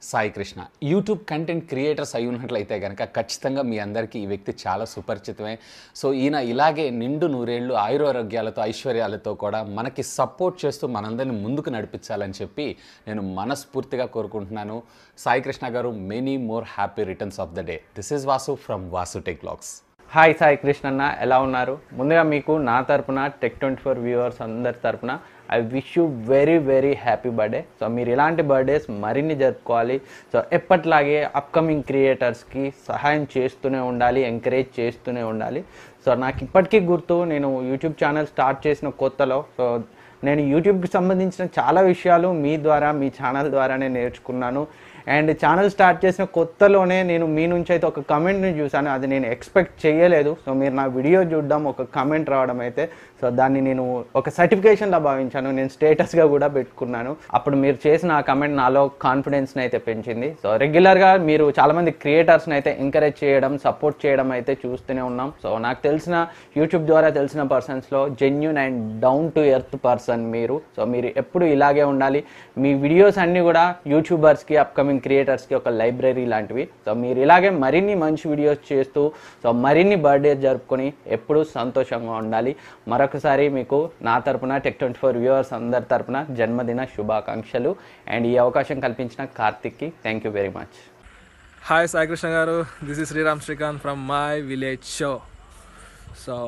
Sai Krishna YouTube content creators అయి ఉన్నట్లయితే కనుక ఖచ్చితంగా మీ అందరికీ ఈ వ్యక్తి చాలా సుపరిచితమే సో ఈయన ఇలాగే నిండు నూరేళ్లు ఆయురారోగ్యాలతో ఐశ్వర్యాలతో కూడా మనకి సపోర్ట్ చేస్తూ మనందరిని ముందుకు నడిపించాలని చెప్పి నేను మనస్ఫూర్తిగా కోరుకుంటున్నాను Sai Krishna garu many more happy returns of the day this is Vasu from Vasu tech blogs hi Sai కృష్ణన్న ఎలా ఉన్నారు ముందుగా మీకు నా తరపున టెక్ ట్వంటీ ఫోర్ వ్యూవర్స్ అందరి తరపున I wish you very very happy birthday so మీరు ఇలాంటి బర్త్డేస్ మరిన్ని జరుపుకోవాలి సో ఎప్పట్లాగే అప్కమింగ్ క్రియేటర్స్కి సహాయం చేస్తూనే ఉండాలి ఎంకరేజ్ చేస్తూనే ఉండాలి సో నాకు ఇప్పటికీ గుర్తు నేను యూట్యూబ్ ఛానల్ స్టార్ట్ చేసిన కొత్తలో సో నేను యూట్యూబ్కి సంబంధించిన చాలా విషయాలు మీ ద్వారా మీ ఛానల్ ద్వారానే నేర్చుకున్నాను అండ్ ఛానల్ స్టార్ట్ చేసిన కొత్తలోనే నేను మీ నుంచి అయితే ఒక కమెంట్ని చూశాను అది నేను ఎక్స్పెక్ట్ చేయలేదు సో మీరు నా వీడియో చూడడం ఒక కమెంట్ రావడం అయితే సో దాన్ని నేను ఒక సర్టిఫికేషన్లా భావించాను నేను స్టేటస్గా కూడా పెట్టుకున్నాను అప్పుడు మీరు చేసిన ఆ కమెంట్ నాలో కాన్ఫిడెన్స్ని అయితే పెంచింది సో రెగ్యులర్గా మీరు చాలామంది క్రియేటర్స్ని అయితే ఎంకరేజ్ చేయడం సపోర్ట్ చేయడం అయితే చూస్తూనే ఉన్నాం సో నాకు తెలిసిన యూట్యూబ్ ద్వారా తెలిసిన పర్సన్స్లో genuine and down to earth person మీరు సో మీరు ఎప్పుడు ఇలాగే ఉండాలి మీ వీడియోస్ అన్నీ కూడా యూట్యూబర్స్కి అప్కమింగ్ క్రియేటర్స్కి ఒక లైబ్రరీ లాంటివి సో మీరు ఇలాగే మరిన్ని మంచి వీడియోస్ చేస్తూ సో మరిన్ని బర్త్డేస్ జరుపుకొని ఎప్పుడూ సంతోషంగా ఉండాలి మరొకసారి మీకు నా తరపున టెక్ ట్వంటీ ఫోర్ వ్యూవర్స్ అందరి తరపున జన్మదిన శుభాకాంక్షలు అండ్ ఈ అవకాశం కల్పించిన కార్తిక్కి thank you very much hi Sai Krishna garu this is Sriram Srikanth from my village show so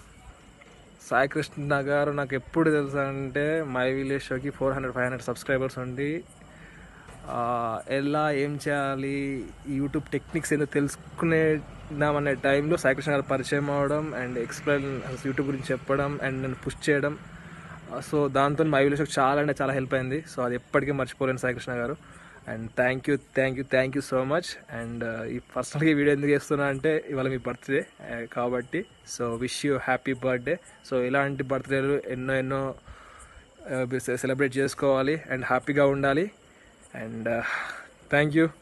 Sai Krishna garu నాకు ఎప్పుడు తెలుసు అంటే మై విలేజ్ షోకి four hundred five hundred subscribers ఉండి ఆ, ఎలా ఏం చేయాలి ఈ యూట్యూబ్ టెక్నిక్స్ ఏదో తెలుసుకునేదామనే టైంలో సాయి కృష్ణ గారు పరిచయం అవ్వడం అండ్ ఎక్స్ప్లెయిన్ యూట్యూబ్ గురించి చెప్పడం అండ్ నన్ను పుష్ చేయడం సో దాంతో మై విలేజ్ షోకి చాలా అంటే చాలా హెల్ప్ అయింది సో అది ఎప్పటికీ మర్చిపోలేను Sai Krishna garu and thank you thank you thank you so much and ఈ పర్సనల్గా ఈ వీడియో ఎందుకు చేస్తున్నా అంటే ఇవాళ మీ బర్త్డే కాబట్టి so wish you happy birthday so ఇలాంటి బర్త్డేలు ఎన్నో ఎన్నో సెలబ్రేట్ చేసుకోవాలి అండ్ హ్యాపీగా ఉండాలి and thank you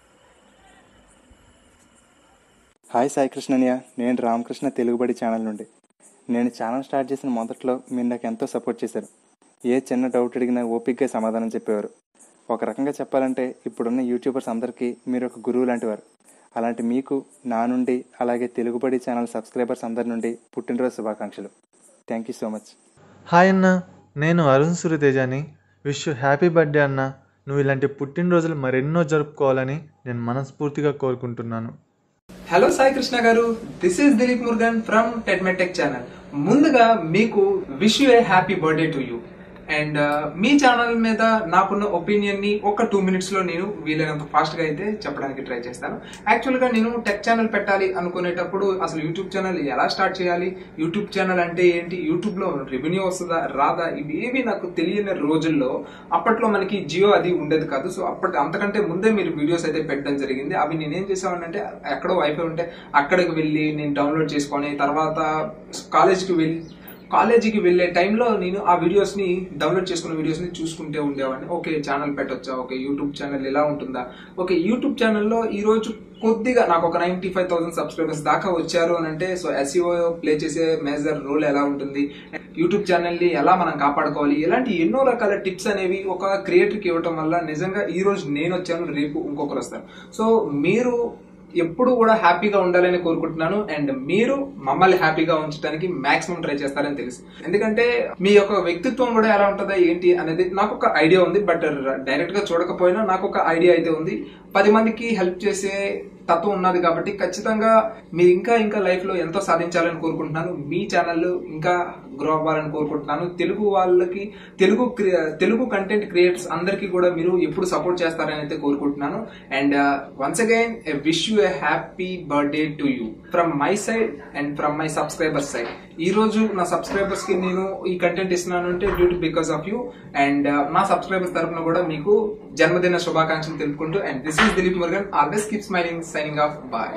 hi Sai కృష్ణన్య నేను రామకృష్ణ తెలుగుబడి ఛానల్ నుండి నేను ఛానల్ స్టార్ట్ చేసిన మొదట్లో మీరు నాకు ఎంతో సపోర్ట్ చేశారు ఏ చిన్న డౌట్ అడిగినా ఓపిక్గా సమాధానం చెప్పేవారు ఒక రకంగా చెప్పాలంటే ఇప్పుడున్న యూట్యూబర్స్ అందరికీ మీరు ఒక గురువు లాంటివారు అలాంటి మీకు నా నుండి అలాగే తెలుగుబడి ఛానల్ సబ్స్క్రైబర్స్ అందరి నుండి పుట్టినరోజు శుభాకాంక్షలు thank you so much hi అన్న నేను అరుణ్ సూర్యతేజాని విష్ యూ హ్యాపీ బర్త్డే అన్న నువ్వు ఇలాంటి పుట్టినరోజులు మరెన్నో జరుపుకోవాలని నేను మనస్ఫూర్తిగా కోరుకుంటున్నాను hello Sai Krishna garu this is Dilip Murugan from tech me tech channel ముందుగా మీకు wish you a happy birthday to you and మీ ఛానల్ మీద నాకున్న ఒపీనియన్ ని ఒక టూ మినిట్స్ లో నేను వీలైనంత ఫాస్ట్ గా అయితే చెప్పడానికి ట్రై చేస్తాను యాక్చువల్ గా నేను టెక్ ఛానల్ పెట్టాలి అనుకునేటప్పుడు అసలు యూట్యూబ్ ఛానల్ ఎలా స్టార్ట్ చేయాలి యూట్యూబ్ ఛానల్ అంటే ఏంటి యూట్యూబ్ లో రెవెన్యూ వస్తుందా రాదా ఇవి ఏవి నాకు తెలియని రోజుల్లో అప్పట్లో మనకి జియో అది ఉండేది కాదు సో అప్పటి అంతకంటే ముందే మీరు వీడియోస్ అయితే పెట్టడం జరిగింది అవి నేనేం చేసామంటే ఎక్కడో వైఫై ఉంటే అక్కడికి వెళ్ళి నేను డౌన్లోడ్ చేసుకొని తర్వాత కాలేజ్కి వెళ్ళి కాలేజీకి వెళ్ళే టైంలో నేను ఆ వీడియోస్ ని డౌన్లోడ్ చేసుకున్న వీడియోస్ ని చూసుకుంటే ఉండేవాడిని ఓకే ఛానల్ పెట్టొచ్చా ఓకే యూట్యూబ్ ఛానల్ ఎలా ఉంటుందా ఓకే యూట్యూబ్ ఛానల్లో ఈ రోజు కొద్దిగా నాకు ఒక నైన్టీ ఫైవ్ థౌసండ్ సబ్స్క్రైబర్స్ దాకా వచ్చారు అని అంటే సో ఎస్ఈఓ ప్లే చేసే మేజర్ రోల్ ఎలా ఉంటుంది యూట్యూబ్ ఛానల్ ని ఎలా మనం కాపాడుకోవాలి ఇలాంటి ఎన్నో రకాల టిప్స్ అనేవి ఒక క్రియేటర్ కి ఇవ్వటం వల్ల నిజంగా ఈ రోజు నేను వచ్చాను రేపు ఇంకొకరు వస్తారు సో మీరు ఎప్పుడు కూడా హ్యాపీగా ఉండాలని కోరుకుంటున్నాను అండ్ మీరు మమ్మల్ని హ్యాపీగా ఉంచడానికి మాక్సిమం ట్రై చేస్తారని తెలుసు ఎందుకంటే మీ యొక్క వ్యక్తిత్వం కూడా ఎలా ఉంటుందా ఏంటి అనేది నాకు ఒక ఐడియా ఉంది బట్ డైరెక్ట్ గా చూడకపోయినా నాకు ఒక ఐడియా అయితే ఉంది పది మందికి హెల్ప్ చేసే తత్వం ఉన్నది కాబట్టి ఖచ్చితంగా మీరు ఇంకా ఇంకా లైఫ్ లో ఎంతో సాధించాలని కోరుకుంటున్నాను మీ ఛానల్ ఇంకా గ్రో అవ్వాలని కోరుకుంటున్నాను తెలుగు వాళ్ళకి తెలుగు క్రి- తెలుగు కంటెంట్ క్రియేటర్స్ అందరికీ కూడా మీరు ఎప్పుడు సపోర్ట్ చేస్తారని అయితే కోరుకుంటున్నాను and once again wish you a happy birthday to you from my side and from my subscribers side ఈ రోజు నా సబ్స్క్రైబర్స్ కి నేను ఈ కంటెంట్ ఇస్తున్నాను అంటే due to because of you and నా సబ్స్క్రైబర్స్ తరఫున కూడా మీకు జన్మదిన శుభాకాంక్షలు తెలుపుకుంటూ and this is Dilip Murugan always keep smiling signing off bye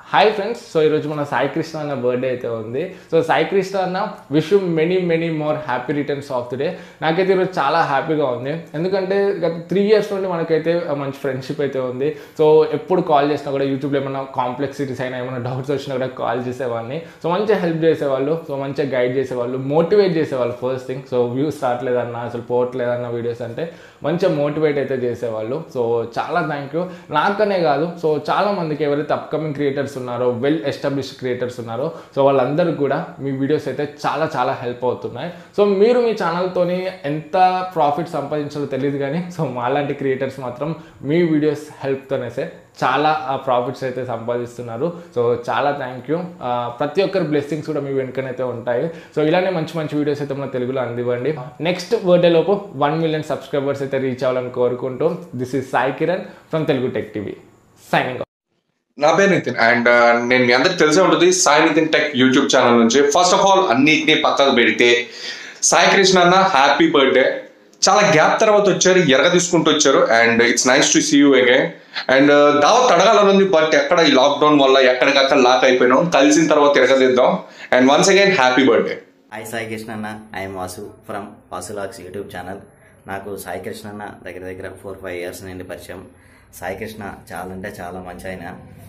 hi friends so ఈరోజు మన సాయి కృష్ణ అన్న బర్త్డే అయితే ఉంది సో సాయి కృష్ణ అన్న wish many many more happy returns of the day నాకైతే ఈరోజు చాలా హ్యాపీగా ఉంది ఎందుకంటే గత త్రీ ఇయర్స్ నుండి మనకైతే మంచి ఫ్రెండ్షిప్ అయితే ఉంది సో ఎప్పుడు కాల్ చేసినా కూడా యూట్యూబ్లో ఏమైనా కాంప్లెక్సిటీస్ అయినా ఏమైనా డౌట్స్ వచ్చినా కూడా కాల్ చేసేవాడిని సో మంచిగా హెల్ప్ చేసేవాళ్ళు సో మంచిగా గైడ్ చేసేవాళ్ళు మోటివేట్ చేసేవాళ్ళు ఫస్ట్ థింగ్ సో వ్యూస్ రావట్లేదన్న అసలు పోవట్లేదన్న వీడియోస్ అంటే మంచిగా మోటివేట్ అయితే చేసేవాళ్ళు సో చాలా థ్యాంక్ యూ నాకనే కాదు సో చాలా మందికి ఎవరైతే అప్కమింగ్ క్రియేటర్స్ ఉన్నారో వెల్ ఎస్టాబ్లిష్ క్రియేటర్స్ ఉన్నారో సో వాళ్ళందరికీ కూడా మీ వీడియోస్ అయితే చాలా చాలా హెల్ప్ అవుతున్నాయి సో మీరు మీ ఛానల్తోని ఎంత ప్రాఫిట్ సంపాదించాలో తెలియదు కానీ సో మాలాంటి క్రియేటర్స్ మాత్రం మీ వీడియోస్ హెల్ప్తోనేసే చాలా ప్రాఫిట్స్ అయితే సంపాదిస్తున్నారు సో చాలా థ్యాంక్ యూ ప్రతి ఒక్కరి బ్లెస్సింగ్స్ కూడా మీ వెనుకనైతే ఉంటాయి సో ఇలానే మంచి మంచి వీడియోస్ అయితే మన తెలుగులో అందివ్వండి నెక్స్ట్ బర్త్డే లోపు వన్ మిలియన్ సబ్స్క్రైబర్స్ అయితే రీచ్ అవ్వాలని కోరుకుంటూ this is Sai Kiran from Telugu tech TV signing నా పేరు నితిన్ అండ్ నేను మీ అందరికి తెలిసే ఉంటుంది Sai Nitin tech YouTube channel నుంచి ఫస్ట్ ఆఫ్ ఆల్ అన్నిటినీ పక్కకు పెడితే సాయి కృష్ణ అన్న హ్యాపీ బర్త్డే చాలా గ్యాప్ తర్వాత వచ్చారు ఎరగ తీసుకుంటూ వచ్చారు and it's nice to see you again and దావత్ అడగాలని ఉంది బట్ ఎక్కడ ఈ లాక్డౌన్ వల్ల ఎక్కడికక్కడ లాక్ అయిపోయినాం కలిసిన తర్వాత ఎరగదిద్దాం and once again happy birthday hi Sai Krishna అన్న I'm Vasu from Vasu locks YouTube channel నాకు సాయి కృష్ణ అన్న దగ్గర దగ్గర ఫోర్ ఫైవ్ ఇయర్స్ నుండి పరిచయం సాయి కృష్ణ చాలా అంటే చాలా మంచి ఆయన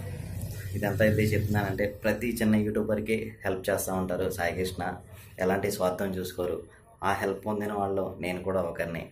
ఇదంతా అయితే చెప్తున్నానంటే ప్రతి చిన్న యూట్యూబర్కి హెల్ప్ చేస్తూ ఉంటారు సాయి కృష్ణ ఎలాంటి స్వార్థం చూసుకోరు ఆ హెల్ప్ పొందిన వాళ్ళు నేను కూడా ఒకరిని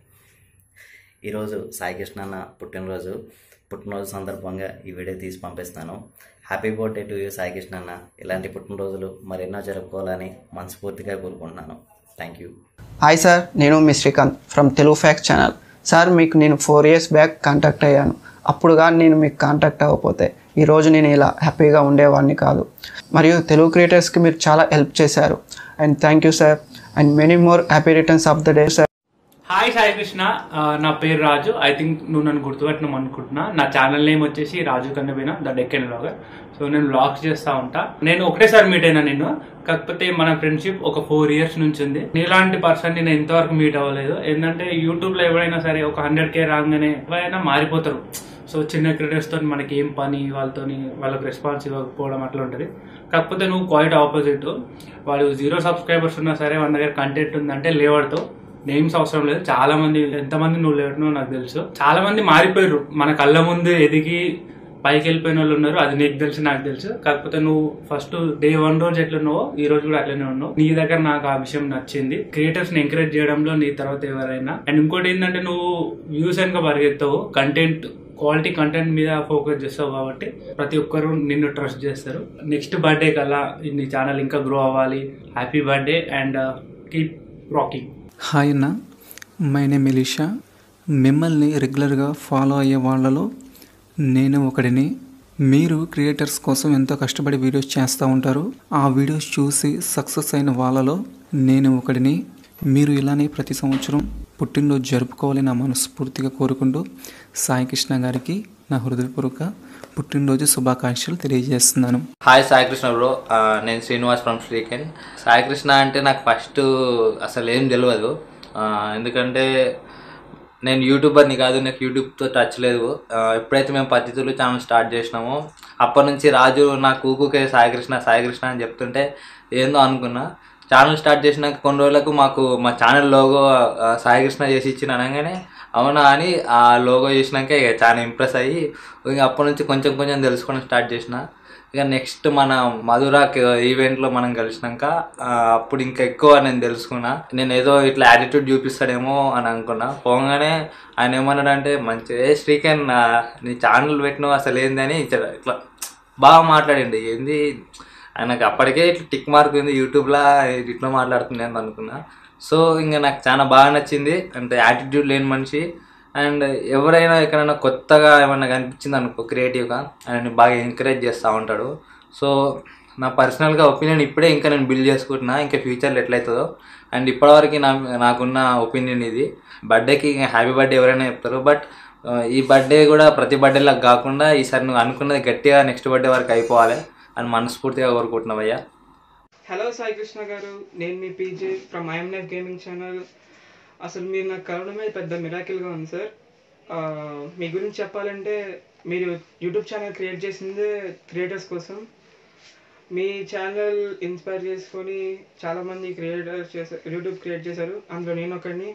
ఈరోజు సాయి కృష్ణ అన్న పుట్టినరోజు పుట్టినరోజు సందర్భంగా ఈ వీడియో తీసి పంపిస్తాను happy birthday to you Sai Krishna అన్న ఇలాంటి పుట్టినరోజులు మరెన్నో జరుపుకోవాలని మనస్ఫూర్తిగా కోరుకుంటున్నాను థ్యాంక్ యూ హాయ్ సార్ నేను మీ Srikanth from Telugu fact channel sir మీకు నేను ఫోర్ ఇయర్స్ బ్యాక్ కాంటాక్ట్ అయ్యాను అప్పుడు కానీ నేను మీకు కాంటాక్ట్ అవ్వకపోతే ఈరోజు నేను ఇలా హ్యాపీగా ఉండేవాడిని కాదు మరియు తెలుగు క్రియేటర్స్కి మీరు చాలా హెల్ప్ చేశారు and thank you sir and many more happy returns of the day sir hi Sai Krishna ఆ, నా పేరు రాజు ఐ థింక్ నువ్వు నన్ను గుర్తుపెట్టడం అనుకుంటున్నా నా ఛానల్ నేమ్ వచ్చేసి రాజు కన్నబేన ద డెక్కన్ బ్లాగర్ సో నేను వ్లాగ్స్ చేస్తా ఉంటా నేను ఒకటేసారి మీట్ అయినా నిన్ను కాకపోతే మన ఫ్రెండ్షిప్ ఒక ఫోర్ ఇయర్స్ నుంచి ఉంది నీలాంటి పర్సన్ నేను ఎంతవరకు మీట్ అవ్వలేదు ఏంటంటే యూట్యూబ్ లో ఎవరైనా సరే ఒక హండ్రెడ్ కే రాగానే ఎవరైనా మారిపోతారు సో చిన్న క్రియేటర్స్ తో మనకి ఏం పని వాళ్ళతోని వాళ్ళకి రెస్పాన్స్ ఇవ్వకపోవడం అట్లా ఉంటుంది కాకపోతే నువ్వు క్వైట్ ఆపోజిట్ వాళ్ళు జీరో సబ్స్క్రైబర్స్ ఉన్నా సరే మన దగ్గర కంటెంట్ ఉందంటే లేవడతావు నేమ్స్ అవసరం లేదు చాలా మంది ఎంతమంది నువ్వు లేవటనో నాకు తెలుసు చాలా మంది మారిపోయారు మన కళ్ళ ముందు ఎదిగి పైకి వెళ్ళిపోయిన వాళ్ళు ఉన్నారు అది నీకు తెలుసు నాకు తెలుసు కాకపోతే నువ్వు ఫస్ట్ డే వన్ రోజు ఎట్లున్నావో ఈ రోజు కూడా అట్లనే ఉన్నావు నీ దగ్గర నాకు ఆ విషయం నచ్చింది క్రియేటర్స్ ని ఎంకరేజ్ చేయడంలో నీ తర్వాత ఎవరైనా అండ్ ఇంకోటి ఏంటంటే నువ్వు వ్యూస్ వెనక పరిగెత్తావు కంటెంట్ క్వాలిటీ కంటెంట్ మీద ఫోకస్ చేస్తావు కాబట్టి ప్రతి ఒక్కరు నిన్ను ట్రస్ట్ చేస్తారు నెక్స్ట్ బర్త్డే కల్లా నీ ఛానల్ ఇంకా గ్రో అవ్వాలి happy birthday and keep rocking hi అన్న మై నేమ్ ఎలీషా మిమ్మల్ని రెగ్యులర్గా ఫాలో అయ్యే వాళ్ళలో నేను ఒకడిని మీరు క్రియేటర్స్ కోసం ఎంతో కష్టపడి వీడియోస్ చేస్తూ ఉంటారు ఆ వీడియోస్ చూసి సక్సెస్ అయిన వాళ్ళలో నేను ఒకడిని మీరు ఇలానే ప్రతి సంవత్సరం పుట్టినరోజు జరుపుకోవాలని నా మనస్ఫూర్తిగా కోరుకుంటూ సాయి కృష్ణ గారికి నా హృదయపూర్వక పుట్టినరోజు శుభాకాంక్షలు తెలియజేస్తున్నాను హాయ్ సాయికృష్ణ బ్రో ఆ, నేను శ్రీనివాస్ ఫ్రమ్ శ్రీకెన్ సాయికృష్ణ అంటే నాకు ఫస్ట్ అసలు ఏం తెలియదు ఆ, ఎందుకంటే నేను యూట్యూబర్ని కాదు నాకు యూట్యూబ్తో టచ్ లేదు ఆ, ఎప్పుడైతే మేము పద్ధతులు ఛానల్ స్టార్ట్ చేసినామో అప్పటి నుంచి రాజు నాకు ఊకుకే సాయికృష్ణ సాయికృష్ణ అని చెప్తుంటే ఏందో అనుకున్నా ఛానల్ స్టార్ట్ చేసినాక కొన్ని రోజులకు మాకు మా ఛానల్ లోగో ఆ, సాయికృష్ణ చేసి ఇచ్చిన అనగానే అవునా అని ఆ లోగో చేసినాక ఇక చాలా ఇంప్రెస్ అయ్యి ఇక అప్పటి నుంచి కొంచెం కొంచెం తెలుసుకోవడం స్టార్ట్ చేసిన ఇక నెక్స్ట్ మన మధురాక్ ఈవెంట్లో మనం కలిసినాక ఆ, అప్పుడు ఇంకా ఎక్కువ నేను తెలుసుకున్నా నేను ఏదో ఇట్లా యాటిట్యూడ్ చూపిస్తాడేమో అని అనుకున్నా పోగానే ఆయన ఏమన్నాడంటే మంచి ఏ శ్రీకన్ ఆ, నీ ఛానల్ పెట్టినావు అసలు ఏందని ఇట్లా ఇట్లా బాగా మాట్లాడండి ఏంది ఆయనకు అప్పటికే ఇట్లా టిక్ మార్క్ ఉంది యూట్యూబ్లో ఇట్లా మాట్లాడుతుంది అని అనుకున్నా సో ఇంకా నాకు చాలా బాగా నచ్చింది అంటే యాటిట్యూడ్ లేని మనిషి అండ్ ఎవరైనా ఎక్కడైనా కొత్తగా ఏమన్నా కనిపించింది అనుకో క్రియేటివ్గా ఆయన బాగా ఎంకరేజ్ చేస్తూ ఉంటాడు సో నా పర్సనల్గా ఒపీనియన్ ఇప్పుడే ఇంకా నేను బిల్డ్ చేసుకుంటున్నా ఇంకా ఫ్యూచర్లో ఎట్లయితుందో అండ్ ఇప్పటివరకు నా నాకున్న ఒపీనియన్ ఇది బర్త్డేకి హ్యాపీ బర్త్డే ఎవరైనా చెప్తారు బట్ ఈ బర్త్డే కూడా ప్రతి బర్త్డేలా కాకుండా ఈసారి నువ్వు అనుకున్నది గట్టిగా నెక్స్ట్ బర్త్డే వరకు అయిపోవాలి అని మనస్ఫూర్తిగా కోరుకుంటున్నావయ్యా హలో సాయి కృష్ణ గారు నేను మీ PJ from IMF gaming channel అసలు మీరు నాకు కలవడమే పెద్ద మిరాకిల్గా ఉంది సార్ ఆ, మీ గురించి చెప్పాలంటే మీరు యూట్యూబ్ ఛానల్ క్రియేట్ చేసిందే క్రియేటర్స్ కోసం మీ ఛానల్ ఇన్స్పైర్ చేసుకొని చాలామంది క్రియేటర్ చేశారు యూట్యూబ్ క్రియేట్ చేశారు అందులో నేను ఒకడిని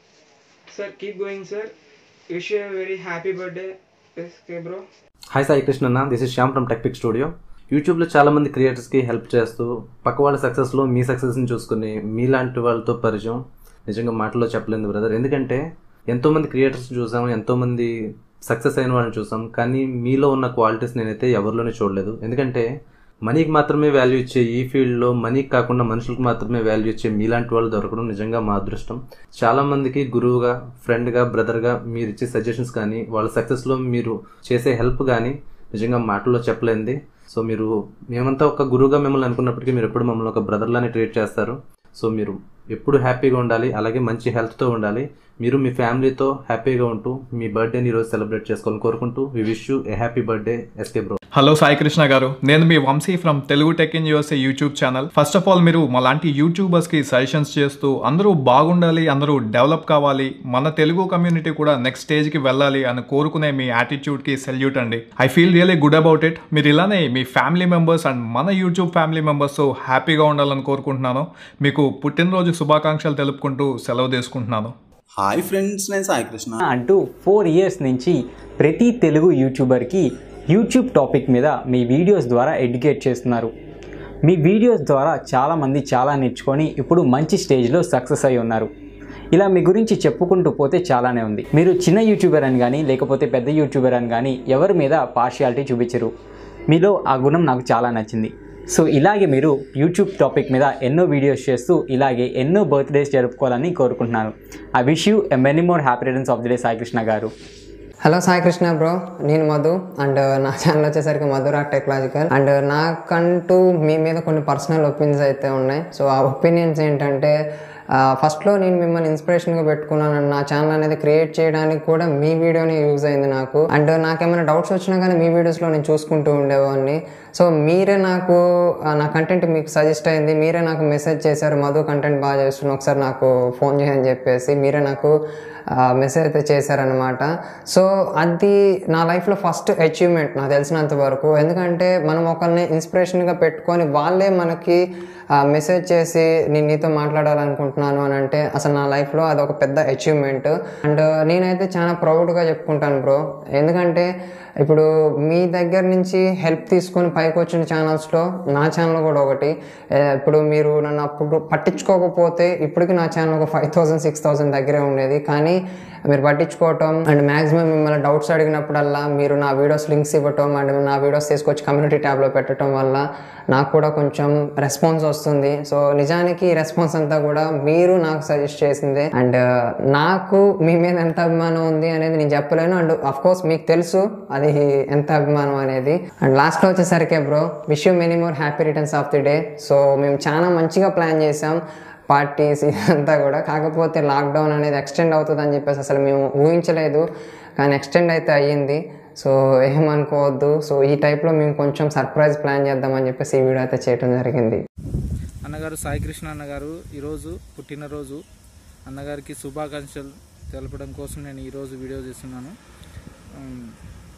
sir keep going sir wish you very happy birthday SK bro hi Sai Krishna అన్న this is Shyam from tech pick studio యూట్యూబ్లో చాలామంది క్రియేటర్స్కి హెల్ప్ చేస్తూ పక్క వాళ్ళ సక్సెస్లో మీ సక్సెస్ని చూసుకుని మీలాంటి వాళ్ళతో పరిచయం నిజంగా మాటల్లో చెప్పలేదు బ్రదర్ ఎందుకంటే ఎంతోమంది క్రియేటర్స్ చూసాం ఎంతోమంది సక్సెస్ అయిన వాళ్ళని చూసాం కానీ మీలో ఉన్న క్వాలిటీస్ నేనైతే ఎవరిలోనే చూడలేదు ఎందుకంటే మనీకి మాత్రమే వాల్యూ ఇచ్చే ఈ ఫీల్డ్లో మనీకి కాకుండా మనుషులకు మాత్రమే వాల్యూ ఇచ్చే మీలాంటి వాళ్ళు దొరకడం నిజంగా మా అదృష్టం చాలామందికి గురువుగా ఫ్రెండ్గా బ్రదర్గా మీరు ఇచ్చే సజెషన్స్ కానీ వాళ్ళ సక్సెస్లో మీరు చేసే హెల్ప్ కానీ నిజంగా మాటల్లో చెప్పలేంది సో మీరు మేమంతా ఒక గురువుగా మిమ్మల్ని అనుకున్నప్పటికీ మీరు ఎప్పుడు మమ్మల్ని ఒక బ్రదర్లానే ట్రీట్ చేస్తారు సో మీరు ఎప్పుడు హ్యాపీగా ఉండాలి అలాగే మంచి హెల్త్తో ఉండాలి మీరు మీ ఫ్యామిలీతో హ్యాపీగా ఉంటూ మీ బర్త్డేని ఈరోజు సెలబ్రేట్ చేసుకోవాలని కోరుకుంటూ we wish you a happy birthday SK bro hello Sai Krishna garu నేను మీ Vamsi from Telugu tech in USA YouTube channel first of all మీరు మాలాంటి యూట్యూబర్స్కి సజెషన్స్ చేస్తూ అందరూ బాగుండాలి అందరూ డెవలప్ కావాలి మన తెలుగు కమ్యూనిటీ కూడా నెక్స్ట్ స్టేజ్కి వెళ్ళాలి అని కోరుకునే మీ యాటిట్యూడ్కి సెల్యూట్ అండి I feel really good about it మీరు ఇలానే మీ ఫ్యామిలీ మెంబర్స్ అండ్ మన యూట్యూబ్ ఫ్యామిలీ మెంబర్స్తో హ్యాపీగా ఉండాలని కోరుకుంటున్నాను మీకు పుట్టినరోజు శుభాకాంక్షలు తెలుపుకుంటూ సెలవు తీసుకుంటున్నాను హాయ్ ఫ్రెండ్స్ నేను సాయి కృష్ణ అంటూ ఫోర్ ఇయర్స్ నుంచి ప్రతి తెలుగు యూట్యూబర్కి యూట్యూబ్ టాపిక్ మీద మీ వీడియోస్ ద్వారా ఎడ్యుకేట్ చేస్తున్నారు మీ వీడియోస్ ద్వారా చాలామంది చాలా నేర్చుకొని ఇప్పుడు మంచి స్టేజ్లో సక్సెస్ అయి ఉన్నారు ఇలా మీ గురించి చెప్పుకుంటూ పోతే చాలానే ఉంది మీరు చిన్న యూట్యూబర్ అని కానీ లేకపోతే పెద్ద యూట్యూబర్ అని కానీ ఎవరి మీద పార్షియాలిటీ చూపించరు మీలో ఆ గుణం నాకు చాలా నచ్చింది సో ఇలాగే మీరు యూట్యూబ్ టాపిక్ మీద ఎన్నో వీడియోస్ చేస్తూ ఇలాగే ఎన్నో బర్త్డేస్ జరుపుకోవాలని కోరుకుంటున్నాను I wish you a many more happy returns of the day Saikrishna garu hello Sai Krishna bro నేను మధు అండ్ నా ఛానల్ వచ్చేసరికి మధురా టెక్నాలజికల్ అండ్ నాకంటూ మీ మీద కొన్ని పర్సనల్ ఒపీనియన్స్ అయితే ఉన్నాయి సో ఆ ఒపీనియన్స్ ఏంటంటే ఫస్ట్లో నేను మిమ్మల్ని ఇన్స్పిరేషన్గా పెట్టుకున్నాను నా ఛానల్ అనేది క్రియేట్ చేయడానికి కూడా మీ వీడియోనే యూజ్ అయింది నాకు అండ్ నాకేమైనా డౌట్స్ వచ్చినా కానీ మీ వీడియోస్లో నేను చూసుకుంటూ ఉండేవాడిని సో మీరే నాకు ఆ, నా కంటెంట్ మీకు సజెస్ట్ అయింది మీరే నాకు మెసేజ్ చేశారు మధు కంటెంట్ బాగా చేస్తున్నావు ఒకసారి నాకు ఫోన్ చేయని చెప్పేసి మీరే నాకు మెసేజ్ అయితే చేశారనమాట సో అది నా లైఫ్లో ఫస్ట్ అచీవ్మెంట్ నాకు తెలిసినంత వరకు ఎందుకంటే మనం ఒకరిని ఇన్స్పిరేషన్గా పెట్టుకొని వాళ్ళే మనకి మెసేజ్ చేసి నేను నీతో మాట్లాడాలనుకుంటున్నాను అని అంటే అసలు నా లైఫ్లో అది ఒక పెద్ద అచీవ్మెంట్ అండ్ నేనైతే చాలా ప్రౌడ్గా చెప్పుకుంటాను బ్రో ఎందుకంటే ఇప్పుడు మీ దగ్గర నుంచి హెల్ప్ తీసుకొని పైకి వచ్చిన ఛానల్స్లో నా ఛానల్ కూడా ఒకటి ఏ, ఇప్పుడు మీరు నన్ను అప్పుడు పట్టించుకోకపోతే ఇప్పటికి నా ఛానల్ ఒక ఫైవ్ థౌసండ్ సిక్స్ థౌసండ్ దగ్గరే ఉండేది కానీ మీరు పట్టించుకోవటం అండ్ మ్యాక్సిమం మిమ్మల్ని డౌట్స్ అడిగినప్పుడల్లా మీరు నా వీడియోస్ లింక్స్ ఇవ్వటం అండ్ నా వీడియోస్ తీసుకొచ్చి కమ్యూనిటీ ట్యాబ్లో పెట్టడం వల్ల నాకు కూడా కొంచెం రెస్పాన్స్ వస్తుంది సో నిజానికి ఈ రెస్పాన్స్ అంతా కూడా మీరు నాకు సజెస్ట్ చేసిందే అండ్ నాకు మీ మీద ఎంత అభిమానం ఉంది అనేది నేను చెప్పలేను అండ్ అఫ్ కోర్స్ మీకు తెలుసు అది ఎంత అభిమానం అనేది అండ్ లాస్ట్లో వచ్చేసరికి bro wish you many more happy returns of the day so మేము చాలా మంచిగా ప్లాన్ చేసాం పార్టీస్ ఇదంతా కూడా కాకపోతే లాక్డౌన్ అనేది ఎక్స్టెండ్ అవుతుంది అని చెప్పేసి అసలు మేము ఊహించలేదు కానీ ఎక్స్టెండ్ అయితే అయ్యింది సో ఏమనుకోవద్దు సో ఈ టైప్లో మేము కొంచెం సర్ప్రైజ్ ప్లాన్ చేద్దామని చెప్పేసి ఈ వీడియో అయితే చేయడం జరిగింది అన్నగారు సాయి కృష్ణ అన్నగారు ఈరోజు పుట్టినరోజు అన్నగారికి శుభాకాంక్షలు తెలపడం కోసం నేను ఈరోజు వీడియో చేస్తున్నాను ఉమ్,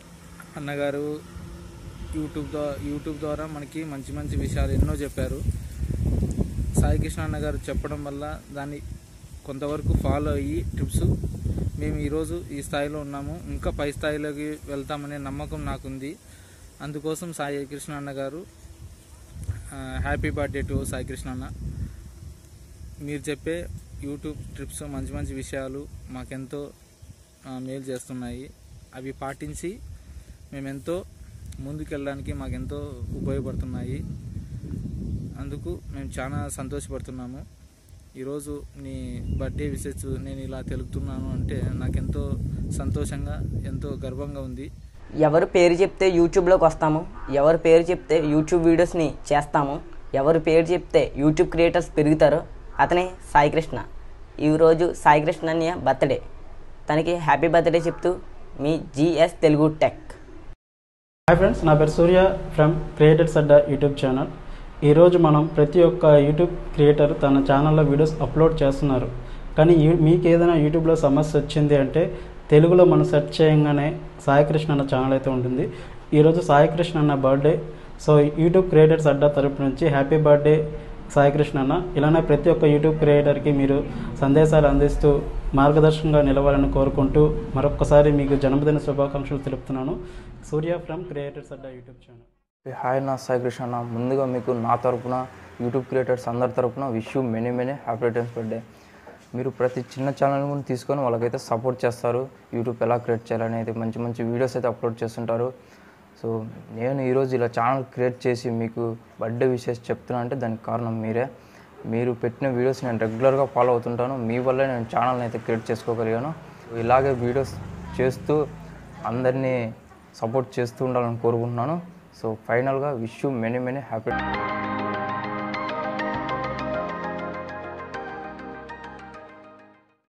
అన్నగారు యూట్యూబ్ ద్వారా యూట్యూబ్ ద్వారా మనకి మంచి మంచి విషయాలు ఎన్నో చెప్పారు సాయి కృష్ణ అన్నగారు చెప్పడం వల్ల దాన్ని కొంతవరకు ఫాలో అయ్యి టిప్స్ మేము ఈరోజు ఈ స్థాయిలో ఉన్నాము ఇంకా పై స్థాయిలోకి వెళ్తామనే నమ్మకం నాకుంది అందుకోసం సాయి కృష్ణ అన్నగారు happy birthday to Sai Krishna అన్న మీరు చెప్పే యూట్యూబ్ ట్రిప్స్ మంచి మంచి విషయాలు మాకెంతో ఆ, మేలు చేస్తున్నాయి అవి పాటించి మేమెంతో ముందుకెళ్ళడానికి మాకెంతో ఉపయోగపడుతున్నాయి అందుకు మేము చాలా సంతోషపడుతున్నాము ఈరోజు నీ బర్త్డే విషెస్ నేను ఇలా తెలుపుతున్నాను అంటే నాకెంతో సంతోషంగా ఎంతో గర్వంగా ఉంది ఎవరు పేరు చెప్తే యూట్యూబ్లోకి వస్తాము ఎవరు పేరు చెప్తే యూట్యూబ్ వీడియోస్ని చేస్తాము ఎవరు పేరు చెప్తే యూట్యూబ్ క్రియేటర్స్ పెరుగుతారో అతనే సాయి కృష్ణ ఈరోజు సాయి కృష్ణ అన్నయ్య బర్త్డే తనకి హ్యాపీ బర్త్డే చెప్తూ మీ GS Telugu tech hi friends నా పేరు Surya from creators Adda YouTube channel ఈరోజు మనం ప్రతి ఒక్క యూట్యూబ్ క్రియేటర్ తన ఛానల్లో వీడియోస్ అప్లోడ్ చేస్తున్నారు కానీ యూ- మీకు ఏదైనా యూట్యూబ్లో సమస్య వచ్చింది అంటే తెలుగులో మనం సెర్చ్ చేయగానే సాయికృష్ణ అన్న ఛానల్ అయితే ఉంటుంది ఈరోజు సాయికృష్ణ అన్న birthday so YouTube creators Adda తరపు నుంచి హ్యాపీ బర్త్డే సాయికృష్ణ అన్న ఇలానే ప్రతి ఒక్క యూట్యూబ్ క్రియేటర్కి మీరు సందేశాలు అందిస్తూ మార్గదర్శకంగా నిలవాలని కోరుకుంటూ మరొకసారి మీకు జన్మదిన శుభాకాంక్షలు తెలుపుతున్నాను Surya from creators Adda YouTube channel hi నా సాయి కృష్ణ అన్న ముందుగా మీకు నా తరపున యూట్యూబ్ క్రియేటర్స్ అందరి తరపున wish you many many happy returns birthday మీరు ప్రతి చిన్న ఛానల్ కూడా తీసుకొని వాళ్ళకైతే సపోర్ట్ చేస్తారు యూట్యూబ్ ఎలా క్రియేట్ చేయాలని అయితే మంచి మంచి వీడియోస్ అయితే అప్లోడ్ చేస్తుంటారు సో నేను ఈరోజు ఇలా ఛానల్ క్రియేట్ చేసి మీకు బర్త్డే విషెస్ చెప్తున్నా అంటే దానికి కారణం మీరే మీరు పెట్టిన వీడియోస్ నేను రెగ్యులర్గా ఫాలో అవుతుంటాను మీ వల్లే నేను ఛానల్ని అయితే క్రియేట్ చేసుకోగలిగాను ఇలాగే వీడియోస్ చేస్తూ అందరినీ సపోర్ట్ చేస్తూ ఉండాలని కోరుకుంటున్నాను సో ఫైనల్గా wish you many many happy